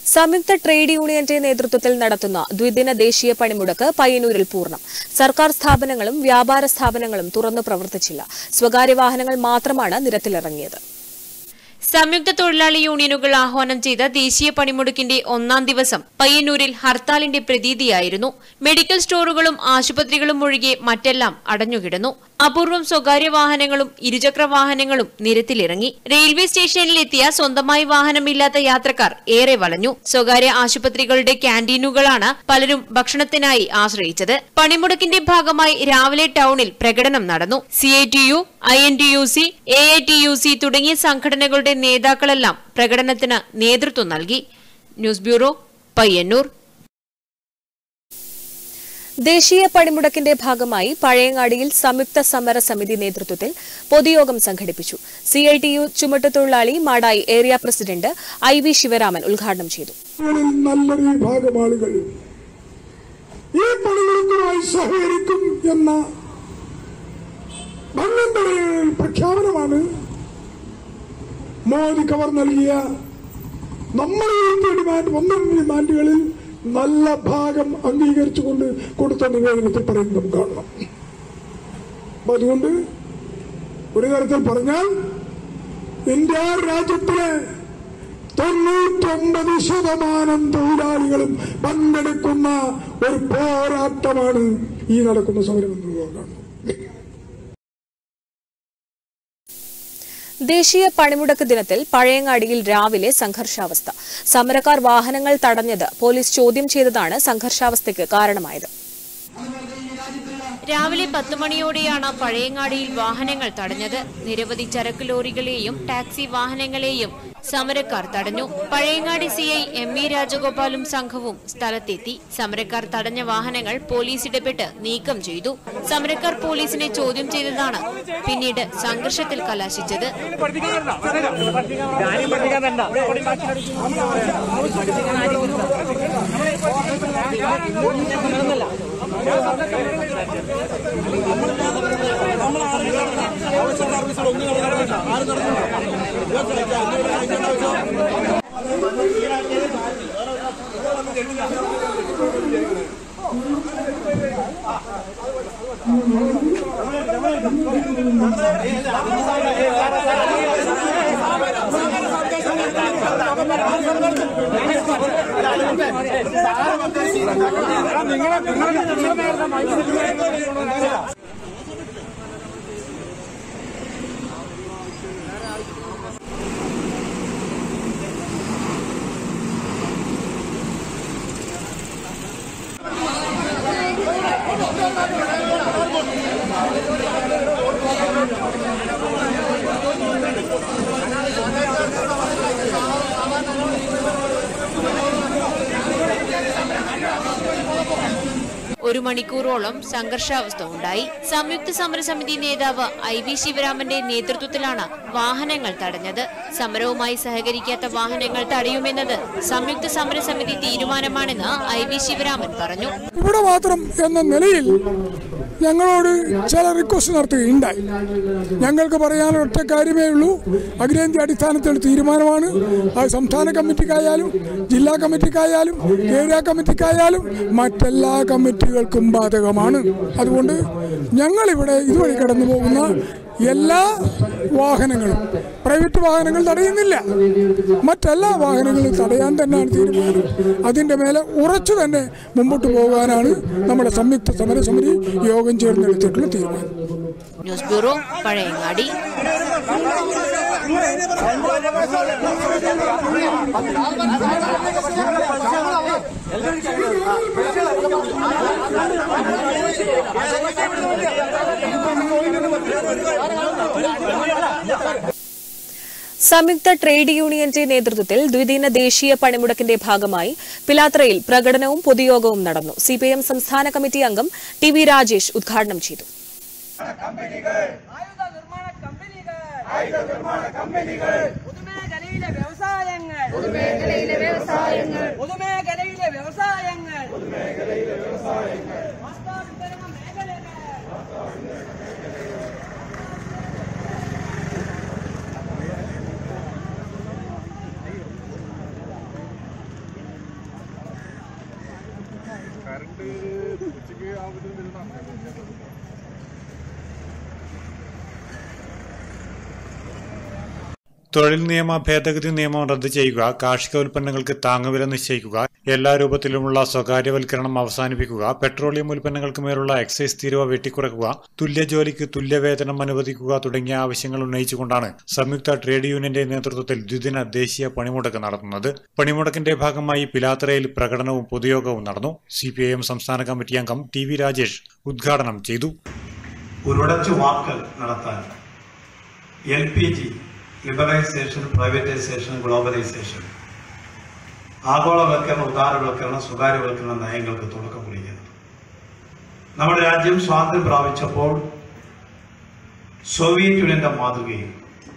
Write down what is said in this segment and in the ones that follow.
സംയുക്ത ട്രേഡ് യൂണിയന്റെ നേതൃത്വത്തിൽ നടത്തുന്ന ദ്വിദിന ദേശീയ പണിമുടക്ക് പയ്യന്നൂരിൽ പൂർണ്ണം സർക്കാർ സ്ഥാപനങ്ങളും വ്യാപാര സ്ഥാപനങ്ങളും തുറന്നു പ്രവർത്തിച്ചില്ല സ്വകാര്യ വാഹനങ്ങൾ മാത്രമാണ് നിരത്തിലിറങ്ങിയത് സംയുക്ത തൊഴിലാളി യൂണിയനുകൾ ആഹ്വാനം ചെയ്ത ദേശീയ പണിമുടക്കിന്റെ ഒന്നാം ദിവസം പയ്യന്നൂരിൽ ഹർത്താലിന്റെ പ്രതീതിയായിരുന്നു മെഡിക്കൽ സ്റ്റോറുകളും ആശുപത്രികളും ഒഴികെ മറ്റെല്ലാം അടഞ്ഞുകിടന്നു അപൂർവം സ്വകാര്യ വാഹനങ്ങളും ഇരുചക്ര വാഹനങ്ങളും നിരത്തിലിറങ്ങി റെയിൽവേ സ്റ്റേഷനിലെത്തിയ സ്വന്തമായി വാഹനമില്ലാത്ത യാത്രക്കാർ ഏറെ വളഞ്ഞു സ്വകാര്യ ആശുപത്രികളുടെ ക്യാന്റീനുകളാണ് പലരും ഭക്ഷണത്തിനായി ആശ്രയിച്ചത് പണിമുടക്കിന്റെ ഭാഗമായി രാവിലെ ടൌണിൽ പ്രകടനം നടന്നു C I T U I N T U C A I T U C തുടങ്ങിയ സംഘടനകളുടെ നേതാക്കളെല്ലാം പ്രകടനത്തിന് നേതൃത്വം നൽകി ന്യൂസ് ബ്യൂറോ പയ്യന്നൂർ ദേശീയ പണിമുടക്കിന്റെ ഭാഗമായി പഴയങ്ങാടിയിൽ സംയുക്ത സമര സമിതി നേതൃത്വത്തിൽ പൊതുയോഗം സംഘടിപ്പിച്ചു സി ഐ ടി യു ചുമട്ടുതൊഴിലാളി Madayi area president I V Sivaraman ഉദ്ഘാടനം ചെയ്തു ങ്ങളിൽ നല്ലൊരു വിഭാഗം ആളുകൾ ഈ പണിമുടക്കുമായി സഹകരിക്കും എന്ന ഭംഗന്തളയ പ്രഖ്യാപനമാണ് മോദിക്ക് അവർ നൽകിയ നമ്മൾ ഉയർത്തിയ ഡിമാൻഡ് ഒന്നും ഡിമാൻഡുകളിൽ നല്ല ഭാഗം അംഗീകരിച്ചുകൊണ്ട് കൊടുത്ത നിവേദനത്തിൽ പറയുന്നതും കാണണം അപ്പൊ അതുകൊണ്ട് ഒരു തരത്തിൽ പറഞ്ഞാൽ ഇന്ത്യ രാജ്യത്തിലെ തൊണ്ണൂറ്റൊമ്പത് ശതമാനം തൊഴിലാളികളും പങ്കെടുക്കുന്ന ഒരു പോരാട്ടമാണ് ഈ നടക്കുന്ന സമരം എന്നുള്ളതാണ് ദേശീയ പണിമുടക്ക് ദിനത്തിൽ പഴയങ്ങാടിയിൽ രാവിലെ സംഘർഷാവസ്ഥ സമരക്കാർ വാഹനങ്ങൾ തടഞ്ഞത് പോലീസ് ചോദ്യം ചെയ്തതാണ് സംഘർഷാവസ്ഥയ്ക്ക് കാരണമായത് രാവിലെ പത്ത് മണിയോടെയാണ് പഴയങ്ങാടിയിൽ വാഹനങ്ങൾ തടഞ്ഞത് നിരവധി ചരക്ക് ലോറികളെയും ടാക്സി വാഹനങ്ങളെയും സമരക്കാർ തടഞ്ഞു പഴയങ്ങാടി സിഐ എം ഇ രാജഗോപാലും സംഘവും സ്ഥലത്തെത്തി സമരക്കാർ തടഞ്ഞ വാഹനങ്ങൾ പോലീസ് ഇടപെട്ട് നീക്കം ചെയ്തു സമരക്കാർ പോലീസിനെ ചോദ്യം ചെയ്തതാണ് പിന്നീട് സംഘർഷത്തിൽ കലാശിച്ചത് ഒരു മണിക്കൂറോളം സംഘർഷാവസ്ഥ ഉണ്ടായി സംയുക്ത സമരസമിതി നേതാവ് ഐ വി ശിവരാമന്റെ നേതൃത്വത്തിലാണ് വാഹനങ്ങൾ തടഞ്ഞത് സമരവുമായി സഹകരിക്കാത്ത വാഹനങ്ങൾ തടയുമെന്നത് സംയുക്ത സമരസമിതി തീരുമാനമാണെന്ന് ഐ വി ശിവരാമൻ പറഞ്ഞു ഇവിടെ മാത്രം എന്ന നിലയിൽ ഞങ്ങളോട് ചില റിക്വസ്റ്റ് നടത്തുകയുണ്ടായി ഞങ്ങൾക്ക് പറയാൻ ഒറ്റ കാര്യമേ ഉള്ളൂ അഖിലേന്ത്യാ അടിസ്ഥാനത്തിൽ തീരുമാനമാണ് അത് സംസ്ഥാന കമ്മിറ്റിക്കായാലും ജില്ലാ കമ്മിറ്റിക്കായാലും ഏരിയ കമ്മിറ്റിക്കായാലും മറ്റെല്ലാ കമ്മിറ്റികൾക്കും ബാധകമാണ് അതുകൊണ്ട് ഞങ്ങളിവിടെ ഇതുവഴി കടന്നു പോകുന്ന എല്ലാ വാഹനങ്ങളും പ്രൈവറ്റ് വാഹനങ്ങൾ തടയുന്നില്ല മറ്റെല്ലാ വാഹനങ്ങളും തടയാൻ തന്നെയാണ് തീരുമാനം അതിൻ്റെ മേലെ ഉറച്ചു തന്നെ മുമ്പോട്ട് പോകാനാണ് നമ്മുടെ സംയുക്ത സമരസമിതി യോഗം ചേർന്നെടുത്തിട്ടുള്ള തീരുമാനം ന്യൂസ് ബ്യൂറോ പഴയങ്ങാടി സംയുക്ത ട്രേഡ് യൂണിയന്റെ നേതൃത്വത്തിൽ ദ്വിദിന ദേശീയ പണിമുടക്കിന്റെ ഭാഗമായി പിലാത്രയിൽ പ്രകടനവും പൊതുയോഗവും നടന്നു സിപിഐഎം സംസ്ഥാന കമ്മിറ്റി അംഗം ടി വി രാജേഷ് ഉദ്ഘാടനം ചെയ്തു ആയുധ നിർമ്മാണ കമ്പനികൾ ആയുധ നിർമ്മാണ കമ്പനികൾ പൊതുമേഖലയിലെ വ്യവസായങ്ങൾ പൊതുമേഖലയിലെ വ്യവസായങ്ങൾ പൊതുമേഖലയിലെ വ്യവസായങ്ങൾ പൊതുമേഖലയിലെ വ്യവസായങ്ങൾ വസ്ത്ര വിതരണ മേഖലകൾ തൊഴിൽ നിയമ ഭേദഗതി നിയമം റദ്ദ് ചെയ്യുക കാർഷിക ഉൽപ്പന്നങ്ങൾക്ക് താങ്ങുവില നിശ്ചയിക്കുക എല്ലാ രൂപത്തിലുമുള്ള സ്വകാര്യവൽക്കരണം അവസാനിപ്പിക്കുക പെട്രോളിയം ഉൽപ്പന്നങ്ങൾക്ക് മേലുള്ള എക്സൈസ് തീരുവ വെട്ടിക്കുറക്കുക തുല്യ ജോലിക്ക് തുല്യവേതനം അനുവദിക്കുക തുടങ്ങിയ ആവശ്യങ്ങൾ ഉന്നയിച്ചുകൊണ്ടാണ് സംയുക്ത ട്രേഡ് യൂണിയന്റെ നേതൃത്വത്തിൽ ദ്വിദിന ദേശീയ പണിമുടക്ക് നടത്തുന്നത് പണിമുടക്കിന്റെ ഭാഗമായി പിലാത്തറയിൽ പ്രകടനവും പൊതുയോഗവും നടന്നു സിപിഐഎം സംസ്ഥാന കമ്മിറ്റി അംഗം ടി വി രാജേഷ് ഉദ്ഘാടനം ചെയ്തു ഒരുടച്ചു വാക്കൽ നടത്താൻ L P G liberalisation privatisation globalisation ആഗോളവൽക്കരണം ഉദാരവൽക്കരണം സ്വകാര്യവൽക്കരണ നയങ്ങൾക്ക് തുടക്കം കുറിക്കുന്നത് നമ്മുടെ രാജ്യം സ്വാതന്ത്ര്യം പ്രാപിച്ചപ്പോൾ സോവിയറ്റ് യൂണിയന്റെ മാതൃകയിൽ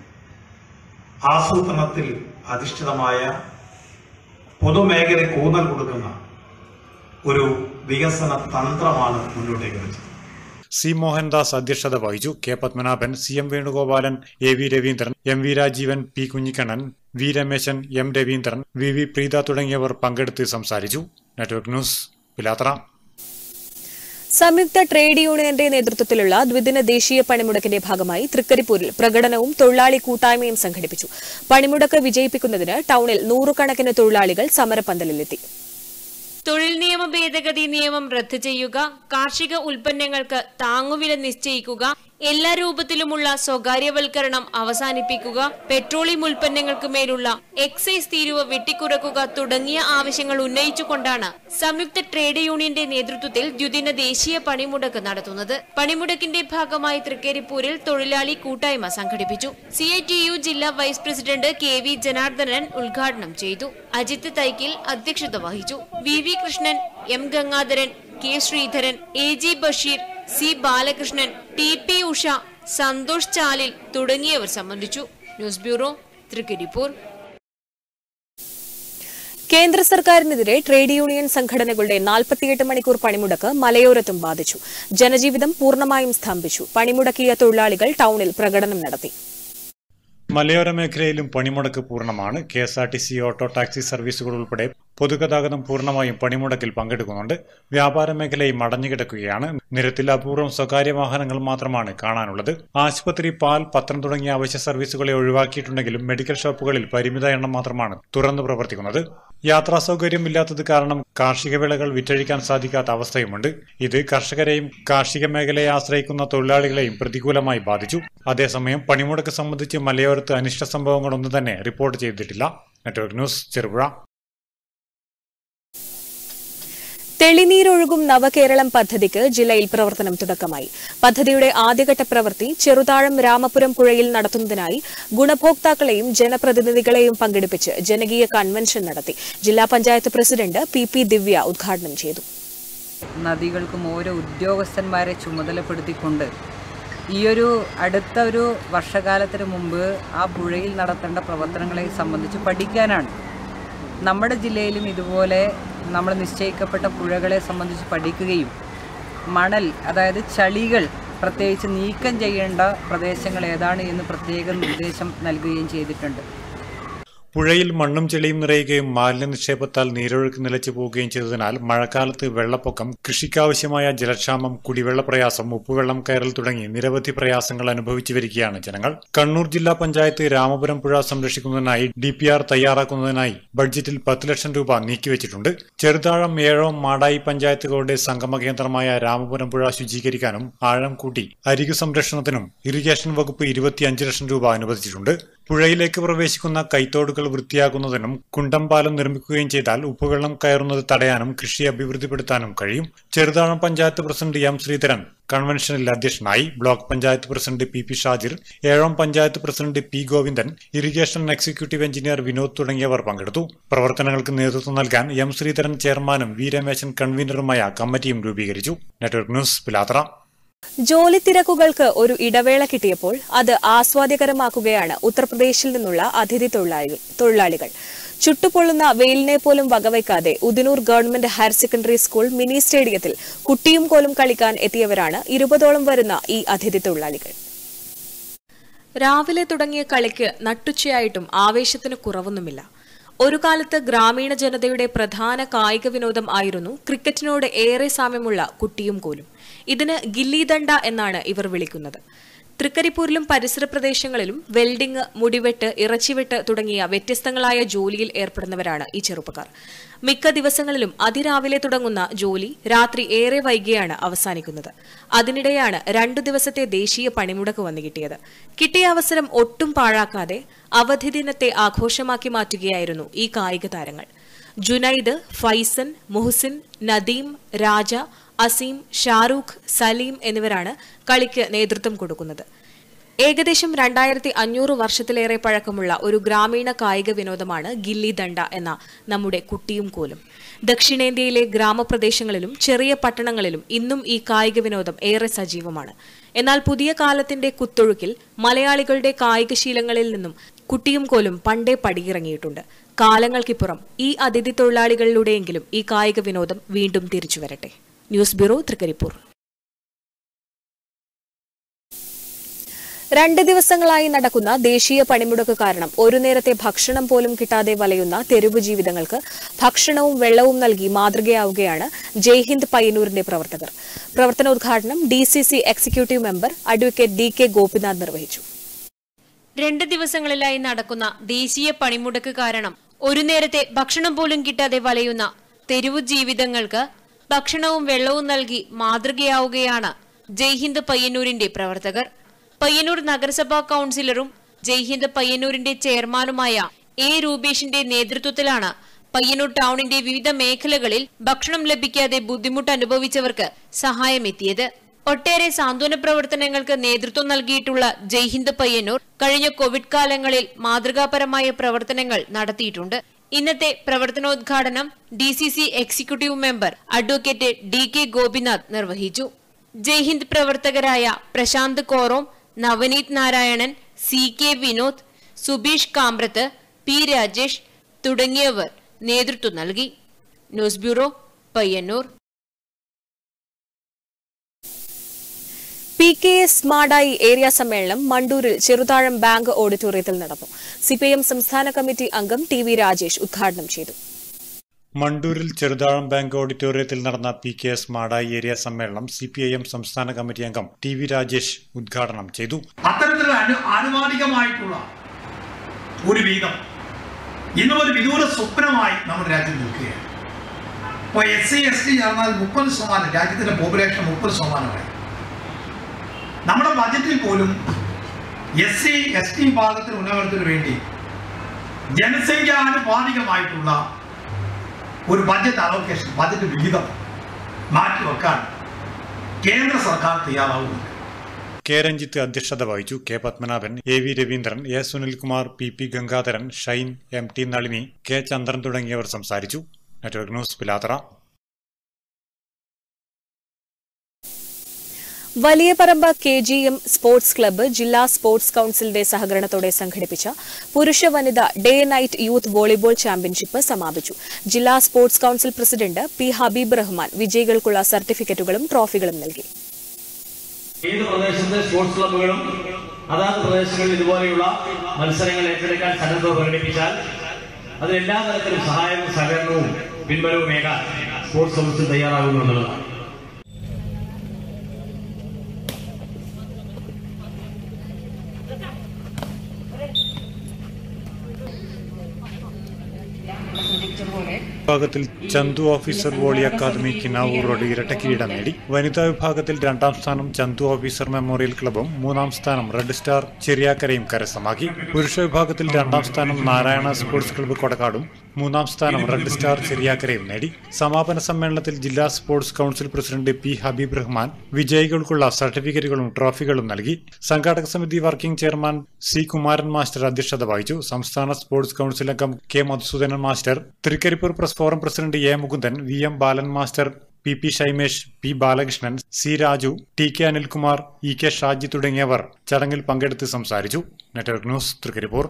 ആസൂത്രണത്തിൽ അധിഷ്ഠിതമായ പൊതുമേഖലയ്ക്ക് ഊന്നൽ കൊടുക്കുന്ന ഒരു വികസന തന്ത്രമാണ് മുന്നോട്ടേക്ക് വെച്ചത് സി മോഹൻദാസ് അധ്യക്ഷത വഹിച്ചു K Padmanabhan C M Venugopalan A V Raveendran M V Rajeevan P Kunhikannan V Ramesan M Raveendran V V Preetha തുടങ്ങിയവർ പങ്കെടുത്ത് സംസാരിച്ചു നെറ്റ്വർക്ക് ന്യൂസ് പിലാത്ര സംയുക്ത ട്രേഡ് യൂണിയന്റെ നേതൃത്വത്തിലുള്ള ദ്വിദിന ദേശീയ പണിമുടക്കിന്റെ ഭാഗമായി തൃക്കരിപ്പൂരിൽ പ്രകടനവും തൊഴിലാളി കൂട്ടായ്മയും സംഘടിപ്പിച്ചു പണിമുടക്ക് വിജയിപ്പിക്കുന്നതിന് ടൌണിൽ നൂറുകണക്കിന് തൊഴിലാളികൾ സമരപന്തലിലെത്തി തൊഴിൽ നിയമ ഭേദഗതി നിയമം റദ്ദ് ചെയ്യുക കാർഷിക ഉൽപ്പന്നങ്ങൾക്ക് താങ്ങുവില നിശ്ചയിക്കുക എല്ലാ രൂപത്തിലുമുള്ള സ്വകാര്യവൽക്കരണം അവസാനിപ്പിക്കുക പെട്രോളിയം ഉൽപ്പന്നങ്ങൾക്ക് മേലുള്ള എക്സൈസ് തീരുവ വെട്ടിക്കുറക്കുക തുടങ്ങിയ ആവശ്യങ്ങൾ ഉന്നയിച്ചുകൊണ്ടാണ് സംയുക്ത ട്രേഡ് യൂണിയന്റെ നേതൃത്വത്തിൽ ദ്വിദിന ദേശീയ പണിമുടക്ക് നടത്തുന്നത് പണിമുടക്കിന്റെ ഭാഗമായി തൃക്കരിപ്പൂരിൽ തൊഴിലാളി കൂട്ടായ്മ സംഘടിപ്പിച്ചു സി ഐ ടി യു ജില്ലാ vice president K V Janardhanan ഉദ്ഘാടനം ചെയ്തു അജിത് തൈക്കിൽ അധ്യക്ഷത വഹിച്ചു V V Krishnan M Gangadharan K Sreedharan A G Basheer C Balakrishnan T P Usha Santhosh Chalil തുടങ്ങിയവർ സംബന്ധിച്ചു ന്യൂസ് ബ്യൂറോ തൃക്കരിപ്പൂർ കേന്ദ്ര സർക്കാരിനെതിരെ ട്രേഡ് യൂണിയൻ സംഘടനകളുടെ നാൽപ്പത്തിയെട്ട് മണിക്കൂർ പണിമുടക്ക് മലയോരത്തും ബാധിച്ചു ജനജീവിതം പൂർണ്ണമായും സ്തംഭിച്ചു പണിമുടക്കിയ തൊഴിലാളികൾ ടൌണിൽ പ്രകടനം നടത്തി മലയോര മേഖലയിലും പണിമുടക്ക് പൂർണ്ണമാണ് K S R T C auto taxi സർവീസുകൾ ഉൾപ്പെടെ പൊതുഗതാഗതം പൂർണ്ണമായും പണിമുടക്കിൽ പങ്കെടുക്കുന്നുണ്ട് വ്യാപാര മേഖലയും അടഞ്ഞുകിടക്കുകയാണ് നിരത്തിൽ അപൂർവം സ്വകാര്യ വാഹനങ്ങൾ മാത്രമാണ് കാണാനുള്ളത് ആശുപത്രി പാൽ പത്രം തുടങ്ങിയ അവശ്യ സർവീസുകളെ ഒഴിവാക്കിയിട്ടുണ്ടെങ്കിലും മെഡിക്കൽ ഷോപ്പുകളിൽ പരിമിത എണ്ണം മാത്രമാണ് തുറന്നു പ്രവർത്തിക്കുന്നത് യാത്രാ സൗകര്യം ഇല്ലാത്തത് കാരണം കാർഷിക വിളകൾ വിറ്റഴിക്കാൻ സാധിക്കാത്ത അവസ്ഥയുമുണ്ട് ഇത് കർഷകരെയും കാർഷിക മേഖലയെ ആശ്രയിക്കുന്ന തൊഴിലാളികളെയും പ്രതികൂലമായി ബാധിച്ചു അതേസമയം പണിമുടക്ക് സംബന്ധിച്ച് മലയോരത്ത് അനിഷ്ട സംഭവങ്ങളൊന്നും തന്നെ റിപ്പോർട്ട് ചെയ്തിട്ടില്ല നെറ്റ്വർക്ക് ന്യൂസ് ചെറുപുഴ തെളിനീരൊഴുകും നവകേരളം പദ്ധതിക്ക് ജില്ലയിൽ പ്രവർത്തനം തുടക്കമായി പദ്ധതിയുടെ ആദ്യഘട്ട പ്രവൃത്തി ചെറുതാഴം രാമപുരം പുഴയിൽ നടത്തുന്നതിനായി ഗുണഭോക്താക്കളെയും ജനപ്രതിനിധികളെയും പങ്കെടുപ്പിച്ച് ജനകീയ കൺവെൻഷൻ നടത്തി ജില്ലാ panchayat president P P Divya ഉദ്ഘാടനം ചെയ്തു നദികൾക്കും ഓരോ ഉദ്യോഗസ്ഥന്മാരെ ചുമതലപ്പെടുത്തിക്കൊണ്ട് ഈയൊരു അടുത്ത ഒരു വർഷകാലത്തിന് മുമ്പ് ആ പുഴയിൽ നടത്തേണ്ട പ്രവർത്തനങ്ങളെ സംബന്ധിച്ച് പഠിക്കാനാണ് നമ്മുടെ ജില്ലയിലും ഇതുപോലെ നമ്മൾ നിശ്ചയിക്കപ്പെട്ട പുഴകളെ സംബന്ധിച്ച് പഠിക്കുകയും മണൽ അതായത് ചളികൾ പ്രത്യേകിച്ച് നീക്കം ചെയ്യേണ്ട പ്രദേശങ്ങൾ ഏതാണ് എന്ന് പ്രത്യേക നിർദ്ദേശം നൽകുകയും ചെയ്തിട്ടുണ്ട് പുഴയിൽ മണ്ണും ചെളിയും നിറയുകയും മാലിന്യ നിക്ഷേപത്താൽ നീരൊഴുക്ക് നിലച്ചു പോവുകയും ചെയ്തതിനാൽ മഴക്കാലത്ത് വെള്ളപ്പൊക്കം കൃഷിക്കാവശ്യമായ ജലക്ഷാമം കുടിവെള്ള പ്രയാസം ഉപ്പുവെള്ളം കയറൽ തുടങ്ങി നിരവധി പ്രയാസങ്ങൾ അനുഭവിച്ചു വരികയാണ് ജനങ്ങൾ കണ്ണൂർ ജില്ലാ പഞ്ചായത്ത് രാമപുരം പുഴ സംരക്ഷിക്കുന്നതിനായി ഡി പി ആർ തയ്യാറാക്കുന്നതിനായി ബഡ്ജറ്റിൽ പത്ത് ലക്ഷം രൂപ നീക്കിവച്ചിട്ടുണ്ട് ചെറുതാഴം ഏഴോം മാടായി പഞ്ചായത്തുകളുടെ സംഗമ കേന്ദ്രമായ രാമപുരം പുഴ ശുചീകരിക്കാനും ആഴം കൂട്ടി അരികു സംരക്ഷണത്തിനും ഇറിഗേഷൻ വകുപ്പ് ഇരുപത്തിയഞ്ച് ലക്ഷം രൂപ അനുവദിച്ചിട്ടുണ്ട് പുഴയിലേക്ക് പ്രവേശിക്കുന്ന കൈത്തോടുകൾ വൃത്തിയാക്കുന്നതിനും കുണ്ടം പാലം നിർമ്മിക്കുകയും ചെയ്താൽ ഉപ്പുവെള്ളം കയറുന്നത് തടയാനും കൃഷി അഭിവൃദ്ധിപ്പെടുത്താനും കഴിയും ചെറുതാഴം പഞ്ചായത്ത് പ്രസിഡന്റ് എം ശ്രീധരൻ കൺവെൻഷനിൽ അധ്യക്ഷനായി block panchayat president P P Shajir Ezhome panchayat president P Govindan irrigation executive engineer Vinod തുടങ്ങിയവർ പങ്കെടുത്തു പ്രവർത്തനങ്ങൾക്ക് നേതൃത്വം നൽകാൻ എം ശ്രീധരൻ ചെയർമാനും വി രമേശൻ കൺവീനറുമായ കമ്മിറ്റിയും രൂപീകരിച്ചു നെറ്റ്വർക്ക് ന്യൂസ് പിലാത്ര ജോലി തിരക്കുകൾക്ക് ഒരു ഇടവേള കിട്ടിയപ്പോൾ അത് ആസ്വാദ്യകരമാക്കുകയാണ് ഉത്തർപ്രദേശിൽ നിന്നുള്ള അതിഥി തൊഴിലാളികൾ തൊഴിലാളികൾ ചുട്ടുപൊള്ളുന്ന വെയിലിനെ പോലും വകവയ്ക്കാതെ Udinur government higher secondary school mini സ്റ്റേഡിയത്തിൽ കുട്ടിയും കോലും കളിക്കാൻ എത്തിയവരാണ് ഇരുപതോളം വരുന്ന ഈ അതിഥി തൊഴിലാളികൾ രാവിലെ തുടങ്ങിയ കളിക്ക് നട്ടുച്ചയായിട്ടും ആവേശത്തിന് കുറവൊന്നുമില്ല ഒരു കാലത്ത് ഗ്രാമീണ ജനതയുടെ പ്രധാന കായിക വിനോദം ആയിരുന്നു ക്രിക്കറ്റിനോട് ഏറെ സാമ്യമുള്ള കുട്ടിയും കോലും ഇതിന് ഗില്ലിദണ്ഡ എന്നാണ് ഇവർ വിളിക്കുന്നത് തൃക്കരിപ്പൂരിലും പരിസര പ്രദേശങ്ങളിലും വെൽഡിംഗ് മുടിവെട്ട് ഇറച്ചിവെട്ട് തുടങ്ങിയ വ്യത്യസ്തങ്ങളായ ജോലിയിൽ ഏർപ്പെടുന്നവരാണ് ഈ ചെറുപ്പക്കാർ മിക്ക ദിവസങ്ങളിലും അതിരാവിലെ തുടങ്ങുന്ന ജോലി രാത്രി ഏറെ വൈകിയാണ് അവസാനിക്കുന്നത് അതിനിടെയാണ് രണ്ടു ദിവസത്തെ ദേശീയ പണിമുടക്ക് വന്നു കിട്ടിയത് കിട്ടിയ അവസരം ഒട്ടും പാഴാക്കാതെ അവധി ദിനത്തെ ആഘോഷമാക്കി മാറ്റുകയായിരുന്നു ഈ കായിക താരങ്ങൾ ജുനൈദ് ഫൈസൻ മുഹസിൻ നദീം രാജ അസീം ഷാറൂഖ് സലീം എന്നിവരാണ് കളിക്ക് നേതൃത്വം കൊടുക്കുന്നത് ഏകദേശം രണ്ടായിരത്തി അഞ്ഞൂറ് വർഷത്തിലേറെ പഴക്കമുള്ള ഒരു ഗ്രാമീണ കായിക വിനോദമാണ് ഗില്ലി ദണ്ഡ എന്ന നമ്മുടെ കുട്ടിയും കോലും ദക്ഷിണേന്ത്യയിലെ ഗ്രാമപ്രദേശങ്ങളിലും ചെറിയ പട്ടണങ്ങളിലും ഇന്നും ഈ കായിക വിനോദം ഏറെ സജീവമാണ് എന്നാൽ പുതിയ കാലത്തിന്റെ കുത്തൊഴുക്കിൽ മലയാളികളുടെ കായികശീലങ്ങളിൽ നിന്നും കുട്ടിയും കോലും പണ്ടേ പടിയിറങ്ങിയിട്ടുണ്ട് കാലങ്ങൾക്കിപ്പുറം ഈ അതിഥി തൊഴിലാളികളിലൂടെയെങ്കിലും ഈ കായിക വിനോദം വീണ്ടും തിരിച്ചുവരട്ടെ ന്യൂസ് ബ്യൂറോ തൃക്കരിപ്പൂർ രണ്ട് ദിവസങ്ങളായി നടക്കുന്ന ദേശീയ പണിമുടക്ക് കാരണം ഒരു നേരത്തെ ഭക്ഷണം പോലും കിട്ടാതെ വലയുന്ന തെരുവ് ജീവിതങ്ങൾക്ക് ഭക്ഷണവും വെള്ളവും നൽകി മാതൃകയാവുകയാണ് ജയ്ഹിന്ദ് പയ്യന്നൂരിന്റെ പ്രവർത്തകർ പ്രവർത്തനോദ്ഘാടനം D C C executive member advocate D K Gopinath നിർവഹിച്ചു രണ്ട് ദിവസങ്ങളിലായി നടക്കുന്ന ദേശീയ പണിമുടക്ക് കാരണം ഒരു നേരത്തെ ഭക്ഷണം പോലും കിട്ടാതെ വലയുന്ന തെരുവു ജീവിതങ്ങൾക്ക് ഭക്ഷണവും വെള്ളവും നൽകി മാതൃകയാവുകയാണ് ജയ്ഹിന്ദ് പയ്യന്നൂരിന്റെ പ്രവർത്തകർ പയ്യന്നൂർ നഗരസഭാ കൌൺസിലറും ജയ്ഹിന്ദ് പയ്യന്നൂരിന്റെ ചെയർമാനുമായ എ രൂപേഷിന്റെ നേതൃത്വത്തിലാണ് പയ്യന്നൂർ ടൗണിന്റെ വിവിധ മേഖലകളിൽ ഭക്ഷണം ലഭിക്കാതെ ബുദ്ധിമുട്ട് അനുഭവിച്ചവർക്ക് സഹായമെത്തിയത് ഒട്ടേറെ സാന്ത്വന പ്രവർത്തനങ്ങൾക്ക് നേതൃത്വം നൽകിയിട്ടുള്ള ജയ്ഹിന്ദ് പയ്യന്നൂർ കഴിഞ്ഞ കോവിഡ് കാലങ്ങളിൽ മാതൃകാപരമായ പ്രവർത്തനങ്ങൾ നടത്തിയിട്ടുണ്ട് ഇന്നത്തെ പ്രവർത്തനോദ്ഘാടനം D C C executive member advocate D K Gopinath നിർവഹിച്ചു ജയ്ഹിന്ദ് പ്രവർത്തകരായ Prasanth Korom Navaneeth Narayanan C K Vinod Subeesh Kambrath P Rajesh തുടങ്ങിയവർ നേതൃത്വം നൽകി news bureau Payyanur P K S Madayi area സമ്മേളനം മണ്ടൂരിൽ ചെറുതാഴം ബാങ്ക് ഓഡിറ്റോറിയത്തിൽ നടന്നു സിപിഐഎം സംസ്ഥാന കമ്മിറ്റി അംഗം ടി വി രാജേഷ് ഉദ്ഘാടനം ചെയ്തു മണ്ടൂരിൽ ചെറുതാഴം ബാങ്ക് ഓഡിറ്റോറിയത്തിൽ നടന്ന P K S Madayi area സമ്മേളനം സി പി ഐ എം സംസ്ഥാന കമ്മിറ്റി അംഗം ടി വി രാജേഷ് ഉദ്ഘാടനം ചെയ്തു അത്തരത്തിലുള്ള അനു ആനുപാതികമായിട്ടുള്ള ഒരു വീതം ഇന്നും ഒരു വിദൂര സ്വപ്നമായി നമ്മുടെ രാജ്യം നിൽക്കുകയാണ് ഇപ്പോൾ എസ് സി എസ് ടി ചേർന്നാൽ മുപ്പത് ശതമാനം രാജ്യത്തിന്റെ പോപ്പുലേഷൻ മുപ്പത് ശതമാനമായി നമ്മുടെ ബജറ്റിൽ പോലും എസ് സി എസ് ടി വിഭാഗത്തിന് ഉന്നമനത്തിന് വേണ്ടി ജനസംഖ്യാനുപാതികമായിട്ടുള്ള ഒരു ബജറ്റ് അലോക്കേഷൻ ബജറ്റ് വിഹിതം മാറ്റിവെക്കാൻ കേന്ദ്ര സർക്കാർ തയ്യാറാവുന്നുണ്ട് കെ രഞ്ജിത്ത് അധ്യക്ഷത വഹിച്ചു K Padmanabhan A V Raveendran A Sunilkumar P P Gangadharan Shine M T Nalini K Chandran തുടങ്ങിയവർ സംസാരിച്ചു network news Pilathara Valiyaparamba K G M sports club ജില്ലാ സ്പോർട്സ് കൌൺസിലിന്റെ സഹകരണത്തോടെ സംഘടിപ്പിച്ച പുരുഷ വനിത day night youth volleyball championship സമാപിച്ചു ജില്ലാ sports council president P Habeeb Rahman വിജയികൾക്കുള്ള സർട്ടിഫിക്കറ്റുകളും ട്രോഫികളും നൽകി ഏത് പ്രദേശത്തെ സ്പോർട്സ് ക്ലബ്ബുകളും അതാത് പ്രദേശങ്ങളിൽ ഇതുപോലെയുള്ള മത്സരങ്ങൾ ഏറ്റെടുക്കാൻ സന്നദ്ധത പ്രകടിപ്പിച്ചാൽ അതിൽ എല്ലാ തരത്തിലും സഹായവും സഹകരണവും പിൻബലവും ഏകാൻ സ്പോർട്സ് കൗൺസിൽ തയ്യാറാകുന്നു എന്നുള്ളതാണ് വിഭാഗത്തിൽ Chandu officer volley academy Kinavoor road ഇരട്ട കിരീടം നേടി വനിതാ വിഭാഗത്തിൽ രണ്ടാം സ്ഥാനം ചന്തു ഓഫീസർ മെമ്മോറിയൽ ക്ലബും മൂന്നാം സ്ഥാനം റെഡ് സ്റ്റാർ ചെറിയാക്കരയും കരസ്ഥമാക്കി പുരുഷ വിഭാഗത്തിൽ രണ്ടാം സ്ഥാനം നാരായണ സ്പോർട്സ് ക്ലബ്ബ് കൊടക്കാടും മൂന്നാം സ്ഥാനം റെഡ് സ്റ്റാർ ചെറിയാക്കരയും നേടി സമാപന സമ്മേളനത്തിൽ ജില്ലാ sports council president P Habeeb Rahman വിജയികൾക്കുള്ള സർട്ടിഫിക്കറ്റുകളും ട്രോഫികളും നൽകി സംഘാടക സമിതി working chairman C Kumaran master അധ്യക്ഷത വഹിച്ചു സംസ്ഥാന സ്പോർട്സ് കൌൺസിൽ അംഗം K Madhusoodanan master Trikaripur press forum president A Mukundan V M Balan master P P Shymesh P Balakrishnan C Raju T K Anilkumar E K Shaji തുടങ്ങിയവർ ചടങ്ങിൽ പങ്കെടുത്ത് സംസാരിച്ചു നെറ്റ്വർക്ക് ന്യൂസ് തൃക്കരിപ്പൂർ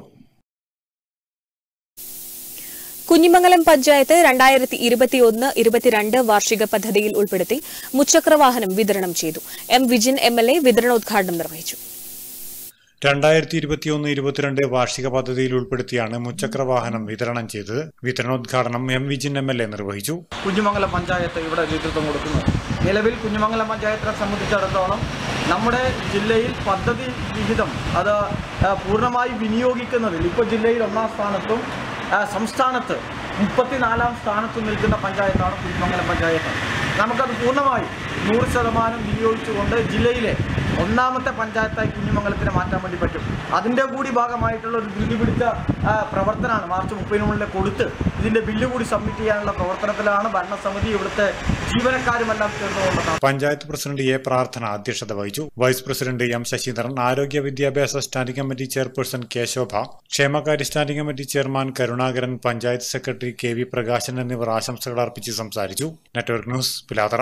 കുഞ്ഞിമംഗലം പഞ്ചായത്ത് രണ്ടായിരത്തി ഇരുപത്തിയൊന്ന് ഇരുപത്തിരണ്ട് വാർഷിക പദ്ധതിയിൽ ഉൾപ്പെടുത്തി മുച്ചക്രവാഹനം വിതരണം ചെയ്തു M Vijin M L A വിതരണോദ്ഘാടനം നിർവഹിച്ചു രണ്ടായിരത്തി ഇരുപത്തിയൊന്ന് ഇരുപത്തിരണ്ട് വാർഷിക പദ്ധതിയിൽ ഉൾപ്പെടുത്തിയാണ് മുച്ചക്ര വാഹനം വിതരണം ചെയ്തത് വിതരണോദ്ഘാടനം M Vijin M L A നിർവഹിച്ചു കുഞ്ഞുമംഗലം പഞ്ചായത്ത് ഇവിടെ നേതൃത്വം കൊടുക്കുന്നത് നിലവിൽ കുഞ്ഞുമംഗലം പഞ്ചായത്തിനെ സംബന്ധിച്ചിടത്തോളം നമ്മുടെ ജില്ലയിൽ പദ്ധതി വിഹിതം അത് ആ, പൂർണ്ണമായി വിനിയോഗിക്കുന്നതിൽ ഇപ്പോൾ ജില്ലയിൽ ഒന്നാം സ്ഥാനത്തും ആ, സംസ്ഥാനത്ത് മുപ്പത്തിനാലാം സ്ഥാനത്തും നിൽക്കുന്ന പഞ്ചായത്താണ് കുഞ്ഞുമംഗലം പഞ്ചായത്ത് നമുക്കത് പൂർണ്ണമായി നൂറ് ശതമാനം വിനിയോഗിച്ചുകൊണ്ട് ജില്ലയിലെ ഒന്നാമത്തെ പഞ്ചായത്തായി കുഞ്ഞുമംഗലത്തിനെ മാറ്റാൻ വേണ്ടി പറ്റും അതിൻ്റെ കൂടി ഭാഗമായിട്ടുള്ള ഒരു ധൃതി പിടിച്ച ആ, പ്രവർത്തനമാണ് മാർച്ച് മുപ്പതിനുള്ളിൽ കൊടുത്ത് ഇതിൻ്റെ ബില്ല് കൂടി സബ്മിറ്റ് ചെയ്യാനുള്ള പ്രവർത്തനത്തിലാണ് ഭരണസമിതി ഇവിടുത്തെ ജീവനക്കാരുമെല്ലാം ചേർന്നുകൊണ്ടതാണ് പഞ്ചായത്ത് പ്രസിഡന്റ് എ പ്രാർത്ഥന അധ്യക്ഷത വഹിച്ചു വൈസ് പ്രസിഡന്റ് എം ശശീന്ദ്രൻ ആരോഗ്യ വിദ്യാഭ്യാസ standing committee chairperson K Shobha ക്ഷേമകാര്യ standing committee chairman Karunakaran panchayat secretary K V Prakashan എന്നിവർ ആശംസകൾ അർപ്പിച്ച് സംസാരിച്ചു നെറ്റ്വർക്ക് ന്യൂസ് പിലാതറ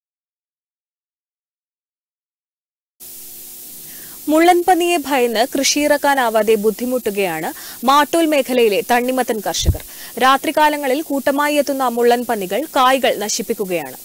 മുള്ളൻപന്നിയെ ഭയന്ന് കൃഷിയിറക്കാനാവാതെ ബുദ്ധിമുട്ടുകയാണ് മാട്ടൂൽ മേഖലയിലെ തണ്ണിമത്തൻ കർഷകർ രാത്രികാലങ്ങളിൽ കൂട്ടമായി എത്തുന്ന മുള്ളൻപന്നികൾ കായ്കൾ നശിപ്പിക്കുകയാണ്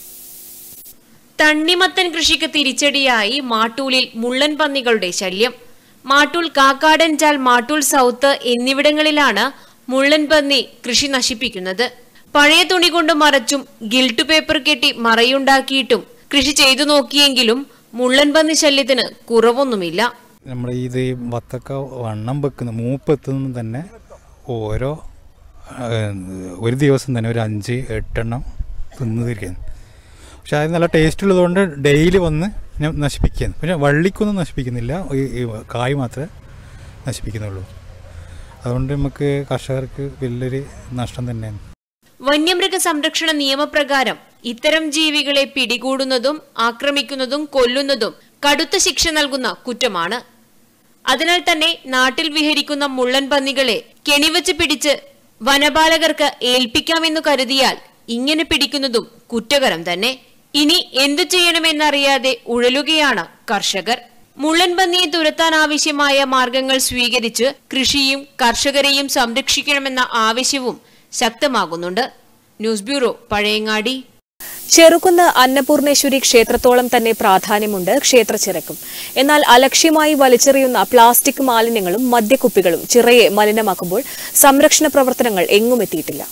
തണ്ണിമത്തൻ കൃഷിക്ക് തിരിച്ചടിയായി മാട്ടൂലിൽ മുള്ളൻ പന്നികളുടെ ശല്യം മാട്ടൂൽ കാക്കാടൻ ചാൽ മാട്ടൂൽ സൗത്ത് എന്നിവിടങ്ങളിലാണ് മുള്ളൻ പന്നി കൃഷി നശിപ്പിക്കുന്നത് പഴയ തുണി കൊണ്ട് മറച്ചും ഗിൽട്ട് പേപ്പർ കെട്ടി മറയുണ്ടാക്കിയിട്ടും കൃഷി ചെയ്തു നോക്കിയെങ്കിലും മുള്ളൻ പന്നി ശല്യത്തിന് കുറവൊന്നുമില്ല നമ്മുടെ ഇത് ഈ വത്തക്ക വണ്ണം വെക്കുന്ന മൂപ്പെത്തുന്ന തന്നെ ഓരോ ആ, ഒരു ദിവസം തന്നെ ഒരു അഞ്ച് എട്ടെണ്ണം തിന്നു തീർക്കുന്നു പക്ഷെ അത് നല്ല ടേസ്റ്റ് ഉള്ളതുകൊണ്ട് ഡെയിലി വന്ന് ഞാൻ നശിപ്പിക്കുന്നു പക്ഷെ വള്ളിക്കൊന്നും നശിപ്പിക്കുന്നില്ല ഈ ഈ കായ് മാത്രമേ നശിപ്പിക്കുന്നുള്ളൂ അതുകൊണ്ട് നമുക്ക് കർഷകർക്ക് വലിയൊരു നഷ്ടം തന്നെയാണ് വന്യമൃഗ സംരക്ഷണ നിയമപ്രകാരം ഇത്തരം ജീവികളെ പിടികൂടുന്നതും ആക്രമിക്കുന്നതും കൊല്ലുന്നതും കടുത്ത ശിക്ഷ നൽകുന്ന കുറ്റമാണ് അതിനാൽ തന്നെ നാട്ടിൽ വിഹരിക്കുന്ന മുള്ളൻ പന്നികളെ കെണിവച്ച് പിടിച്ച് വനപാലകർക്ക് ഏൽപ്പിക്കാമെന്നു കരുതിയാൽ ഇങ്ങനെ പിടിക്കുന്നതും കുറ്റകരം തന്നെ ഇനി എന്തു ചെയ്യണമെന്നറിയാതെ ഉഴലുകയാണ് കർഷകർ മുള്ളൻ പന്നിയെ തുരത്താനാവശ്യമായ മാർഗങ്ങൾ സ്വീകരിച്ച് കൃഷിയും കർഷകരെയും സംരക്ഷിക്കണമെന്ന ആവശ്യവും ശക്തമാകുന്നുണ്ട് ന്യൂസ് ബ്യൂറോ പഴയങ്ങാടി ചെറുകുന്ന് അന്നപൂർണേശ്വരി ക്ഷേത്രത്തോളം തന്നെ പ്രാധാന്യമുണ്ട് ക്ഷേത്രച്ചിറക്കും എന്നാൽ അലക്ഷ്യമായി വലിച്ചെറിയുന്ന പ്ലാസ്റ്റിക് മാലിന്യങ്ങളും മദ്യക്കുപ്പികളും ചിറയെ മലിനമാക്കുമ്പോൾ സംരക്ഷണ പ്രവർത്തനങ്ങൾ എങ്ങും എത്തിയിട്ടില്ല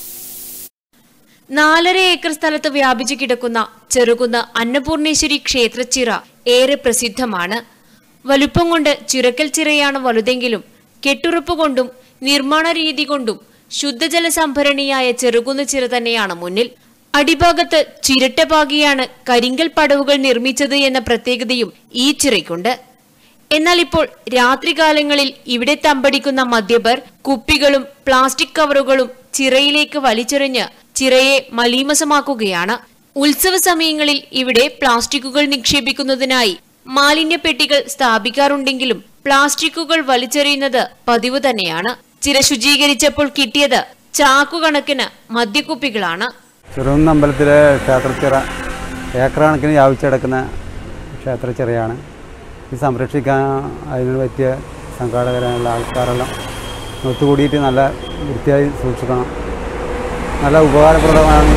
നാലര ഏക്കർ സ്ഥലത്ത് വ്യാപിച്ചു കിടക്കുന്ന ചെറുകുന്ന് അന്നപൂർണേശ്വരി ക്ഷേത്രച്ചിറ ഏറെ പ്രസിദ്ധമാണ് വലുപ്പം കൊണ്ട് ചിറക്കൽ ചിറയാണ് വലുതെങ്കിലും കെട്ടുറപ്പ് കൊണ്ടും നിർമ്മാണ രീതി കൊണ്ടും ശുദ്ധജല സംഭരണിയായ ചെറുകുന്ന് ചിറ തന്നെയാണ് മുന്നിൽ അടിഭാഗത്ത് ചിരട്ടപാകിയാണ് കരിങ്കൽ പടവുകൾ നിർമ്മിച്ചത് എന്ന പ്രത്യേകതയും ഈ ചിറയ്ക്കുണ്ട് എന്നാൽ ഇപ്പോൾ രാത്രികാലങ്ങളിൽ ഇവിടെ തമ്പടിക്കുന്ന മദ്യപർ കുപ്പികളും പ്ലാസ്റ്റിക് കവറുകളും ചിറയിലേക്ക് വലിച്ചെറിഞ്ഞ് ചിറയെ മലീമസമാക്കുകയാണ് ഉത്സവ സമയങ്ങളിൽ ഇവിടെ പ്ലാസ്റ്റിക്കുകൾ നിക്ഷേപിക്കുന്നതിനായി മാലിന്യപ്പെട്ടികൾ സ്ഥാപിക്കാറുണ്ടെങ്കിലും പ്ലാസ്റ്റിക്കുകൾ വലിച്ചെറിയുന്നത് പതിവ് തന്നെയാണ് ചിര ശുചീകരിച്ചപ്പോൾ കിട്ടിയത് ചാക്കുകണക്കിന് മദ്യക്കുപ്പികളാണ് ചെറുകുന്ന് അമ്പലത്തിലെ ക്ഷേത്രച്ചിറ ഏക്കർ കണക്കിന് വ്യാപിച്ച് കിടക്കുന്ന ക്ഷേത്രച്ചിറയാണ് ഇത് സംരക്ഷിക്കാൻ അതിന് പറ്റിയ സംഘാടകരായുള്ള ആൾക്കാരെല്ലാം ഒത്തുകൂടിയിട്ട് നല്ല വൃത്തിയായി സൂക്ഷിക്കണം നല്ല ഉപകാരപ്രദമാണ്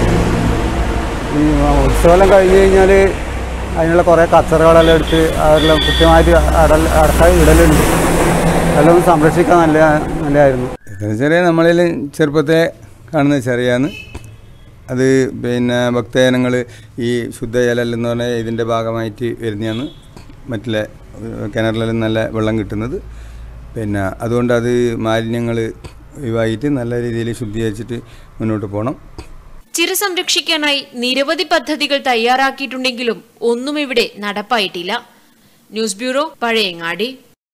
ഈ ഉത്സവം കഴിഞ്ഞ് കഴിഞ്ഞാൽ അതിനുള്ള കുറേ കച്ചറകളെല്ലാം എടുത്ത് അതെല്ലാം കൃത്യമായിട്ട് അടൽ അടക്കം ഇടലുണ്ട് അതെല്ലാം ഒന്ന് സംരക്ഷിക്കാൻ നല്ല നല്ലതായിരുന്നു ചെറിയ നമ്മളിൽ ചെറുപ്പത്തെ കാണുന്ന ചെറിയാന്ന് അത് പിന്നെ ഭക്തജനങ്ങൾ ഈ ശുദ്ധജലം എന്ന് പറഞ്ഞാൽ ഇതിൻ്റെ ഭാഗമായിട്ട് വരുന്നതാണ് മറ്റുള്ള കിണറിലെല്ലാം നല്ല വെള്ളം കിട്ടുന്നത് പിന്നെ അതുകൊണ്ട് അത് മാലിന്യങ്ങൾ ഒഴിവായിട്ട് നല്ല രീതിയിൽ ശുദ്ധീകരിച്ചിട്ട് മുന്നോട്ട് പോകണം ചിര സംരക്ഷിക്കാനായി നിരവധി പദ്ധതികൾ തയ്യാറാക്കിയിട്ടുണ്ടെങ്കിലും ഒന്നും ഇവിടെ നടപ്പായിട്ടില്ല news bureau Pazhayangadi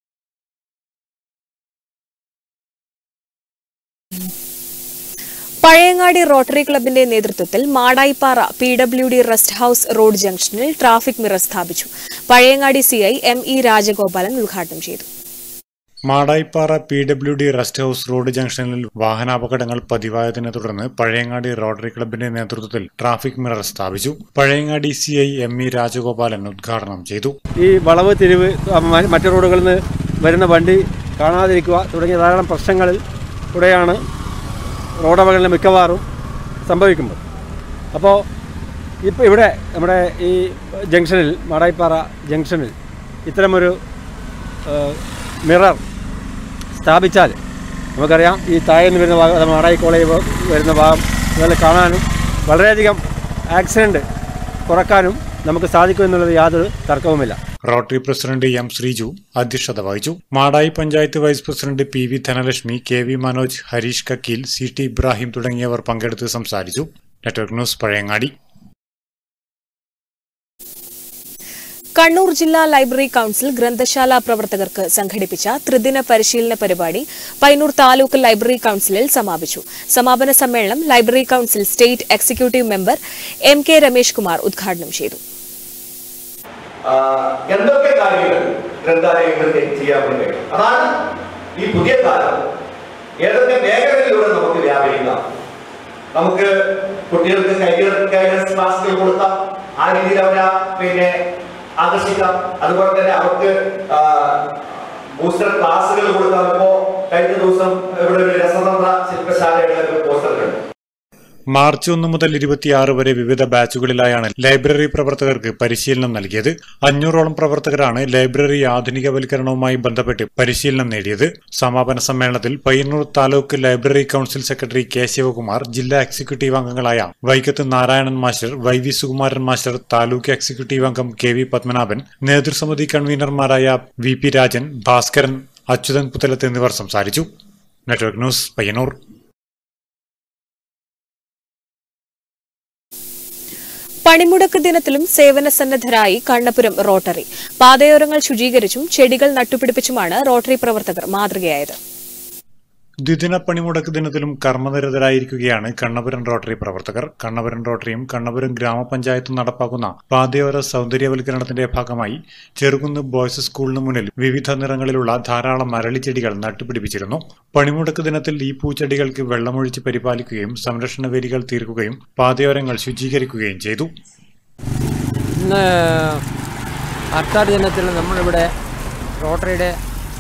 Pazhayangadi rotary ക്ലബിന്റെ നേതൃത്വത്തിൽ Madayipara P W D rest house road ജംഗ്ഷനിൽ ട്രാഫിക് മിറർ സ്ഥാപിച്ചു Pazhayangadi CI M E Rajagopalan ഉദ്ഘാടനം ചെയ്തു Madayipara P W D rest house road ജംഗ്ഷനിൽ വാഹനാപകടങ്ങൾ പതിവായതിനെ തുടർന്ന് പഴയങ്ങാടി റോട്ടറി ക്ലബിന്റെ നേതൃത്വത്തിൽ ട്രാഫിക് മിറർ സ്ഥാപിച്ചു Pazhayangadi C I M E Rajagopalan ഉദ്ഘാടനം ചെയ്തു ഈ വളവ് തിരിവ് മ- മറ്റു റോഡുകളിൽ നിന്ന് വരുന്ന വണ്ടി കാണാതിരിക്കുക തുടങ്ങിയ ധാരാളം പ്രശ്നങ്ങളിൽ കൂടെയാണ് റോഡ് അപകടങ്ങൾ മിക്കവാറും സംഭവിക്കുന്നത് അപ്പോൾ ഇപ്പോൾ ഇവിടെ നമ്മുടെ ഈ ജംഗ്ഷനിൽ മാടായിപ്പാറ ജംഗ്ഷനിൽ ഇത്തരമൊരു ഏഹ്, മിറർ സ്ഥാപിച്ചാൽ നമുക്കറിയാം ഈ താഴെ നിന്ന് വരുന്ന ഭാഗം അത് മാടായി കോളേജ് വരുന്ന ഭാഗം അതെല്ലാം കാണാനും വളരെയധികം ആക്സിഡൻറ്റ് കുറക്കാനും നമുക്ക് സാധിക്കും എന്നുള്ളത് യാതൊരു തർക്കവുമില്ല റോട്ടറി പ്രസിഡന്റ് എം ശ്രീജു അധ്യക്ഷത വഹിച്ചു Madayi panchayat vice president P V Dhanalakshmi K V Manoj Harish Kakkeel C T Ibrahim തുടങ്ങിയവർ പങ്കെടുത്ത് സംസാരിച്ചു നെറ്റ്വർക്ക് ന്യൂസ് പഴയങ്ങാടി കണ്ണൂർ ജില്ലാ ലൈബ്രറി കൌൺസിൽ ഗ്രന്ഥശാല പ്രവർത്തകർക്ക് സംഘടിപ്പിച്ച ത്രിദിന പരിശീലന പരിപാടി പൈനൂർ താലൂക്ക് ലൈബ്രറി കൌൺസിലിൽ സമാപിച്ചു സമാപന സമ്മേളനം library council state executive member M K Ramesh Kumar ഉദ്ഘാടനം ചെയ്തു ആ, എന്തൊക്കെ കാര്യങ്ങൾ ഗ്രന്ഥാലയങ്ങൾക്ക് ചെയ്യാൻ വേണ്ടി കഴിയും അതാണ് ഈ പുതിയ കാലം ഏതൊക്കെ മേഖലകളിലൂടെ നമുക്ക് വ്യാപരിക്കാം നമുക്ക് കുട്ടികൾക്ക് കരിയർ ഗൈഡൻസ് ക്ലാസ്സുകൾ കൊടുക്കാം ആ രീതിയിൽ അവരെ പിന്നെ ആകർഷിക്കാം അതുപോലെ തന്നെ അവർക്ക് ബൂസ്റ്റർ ക്ലാസ്സുകൾ കൊടുക്കാം ഇപ്പോ കഴിഞ്ഞ ദിവസം ഇവിടെ ഒരു രസതന്ത്ര ശില്പശാലയുടെ പോസ്റ്ററുകളുണ്ട് മാർച്ച് ഒന്ന് മുതൽ ഇരുപത്തിയാറ് വരെ വിവിധ ബാച്ചുകളിലായാണ് ലൈബ്രറി പ്രവർത്തകർക്ക് പരിശീലനം നൽകിയത് അഞ്ഞൂറോളം പ്രവർത്തകരാണ് ലൈബ്രറി ആധുനികവൽക്കരണവുമായി ബന്ധപ്പെട്ട് പരിശീലനം നേടിയത് സമാപന സമ്മേളനത്തിൽ Payyanur taluk library council secretary K Sivakumar ജില്ലാ എക്സിക്യൂട്ടീവ് അംഗങ്ങളായ Vaikath Narayanan master Y V Sukumaran master taluk executive അംഗം കെ വി പത്മനാഭൻ നേതൃസമിതി കൺവീനർമാരായ വി പി രാജൻ ഭാസ്കരൻ അച്യുതൻ പുത്തലത്ത് എന്നിവർ സംസാരിച്ചു നെറ്റ്വർക്ക് ന്യൂസ് പയ്യന്നൂർ പണിമുടക്ക് ദിനത്തിലും സേവന സന്നദ്ധരായി കണ്ണപുരം റോട്ടറി പാതയോരങ്ങൾ ശുചീകരിച്ചും ചെടികൾ നട്ടുപിടിപ്പിച്ചുമാണ് റോട്ടറി പ്രവർത്തകർ മാതൃകയായത് ദ്വിദിന പണിമുടക്ക് ദിനത്തിലും കർമ്മനിരതരായിരിക്കുകയാണ് കണ്ണപുരം റോട്ടറി പ്രവർത്തകർ കണ്ണപുരം റോട്ടറിയും കണ്ണപുരം ഗ്രാമപഞ്ചായത്തും നടപ്പാക്കുന്ന പാതയോര സൗന്ദര്യവൽക്കരണത്തിന്റെ ഭാഗമായി ചെറുകുന്ന് ബോയ്സ് സ്കൂളിന് മുന്നിൽ വിവിധ നിറങ്ങളിലുള്ള ധാരാളം മരളിച്ചെടികൾ നട്ടുപിടിപ്പിച്ചിരുന്നു പണിമുടക്ക് ദിനത്തിൽ ഈ പൂച്ചെടികൾക്ക് വെള്ളമൊഴിച്ച് പരിപാലിക്കുകയും സംരക്ഷണ വേലികൾ തീർക്കുകയും പാതയോരങ്ങൾ ശുചീകരിക്കുകയും ചെയ്തു ഇന്ന് ഹർത്താൽ ദിനത്തിൽ നമ്മളിവിടെ റോട്ടറിയുടെ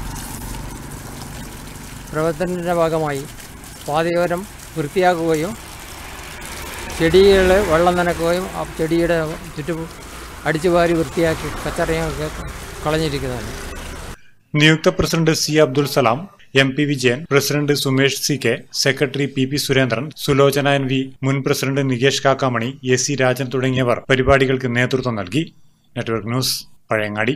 പ്രവർത്തനത്തിൻ്റെ ഭാഗമായി പാതയോരം വൃത്തിയാക്കുകയും ചെടികൾ വെള്ളം നനക്കുകയും ആ ചെടിയുടെ ചുറ്റും അടിച്ചുവാരി വൃത്തിയാക്കി കച്ചറയൊക്കെ കളഞ്ഞിരിക്കുന്നതാണ് നിയുക്ത president C Abdul Salam M P Vijayan president Sumesh C K secretary P P Surendran Sulochana N V മുൻ president Nikesh Kakkamani A C Rajan തുടങ്ങിയവർ പരിപാടികൾക്ക് നേതൃത്വം നൽകി നെറ്റ്വർക്ക് ന്യൂസ് പഴയങ്ങാടി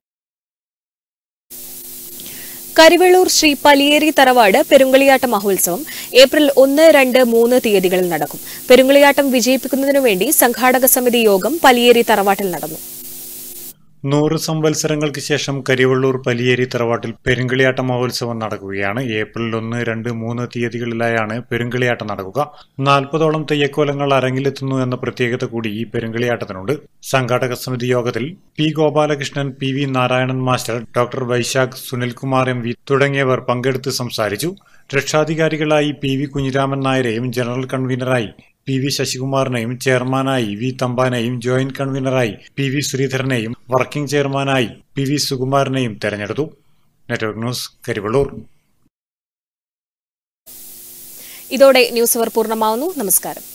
കരിവെള്ളൂർ ശ്രീ പലിയേരി തറവാട് പെരുങ്കളിയാട്ട മഹോത്സവം ഏപ്രിൽ ഒന്ന് രണ്ട് മൂന്ന് തീയതികളിൽ നടക്കും പെരുങ്കളിയാട്ടം വിജയിപ്പിക്കുന്നതിനു വേണ്ടി സംഘാടക സമിതി യോഗം പലിയേരി തറവാട്ടിൽ നടന്നു നൂറ് സംവത്സരങ്ങൾക്ക് ശേഷം കരിവള്ളൂർ പലിയേരി തറവാട്ടിൽ പെരുങ്കളിയാട്ട മഹോത്സവം നടക്കുകയാണ് ഏപ്രിൽ ഒന്ന് രണ്ട് മൂന്ന് തീയതികളിലായാണ് പെരുങ്കളിയാട്ടം നടക്കുക നാൽപ്പതോളം തെയ്യക്കോലങ്ങൾ അരങ്ങിലെത്തുന്നു എന്ന പ്രത്യേകത കൂടി ഈ പെരുങ്കളിയാട്ടത്തിനുണ്ട് സംഘാടക സമിതി യോഗത്തിൽ P Gopalakrishnan P V Narayanan master doctor Vaishakh Sunilkumar M V തുടങ്ങിയവർ പങ്കെടുത്ത് സംസാരിച്ചു രക്ഷാധികാരികളായി പി വി കുഞ്ഞിരാമൻ നായരെയും ജനറൽ കൺവീനറായി പി വി ശശികുമാറിനെയും ചെയർമാനായി വി തമ്പാനെയും ജോയിന്റ് കൺവീനറായി പി വി ശ്രീധരനെയും വർക്കിംഗ് ചെയർമാനായി പി വി സുകുമാരനെയും തെരഞ്ഞെടുത്തു നെറ്റ്വർക്ക് ന്യൂസ് കരിവള്ളൂർ ഇതോടെ ന്യൂസ് അവർ പൂർണ്ണമാവുന്നു നമസ്കാരം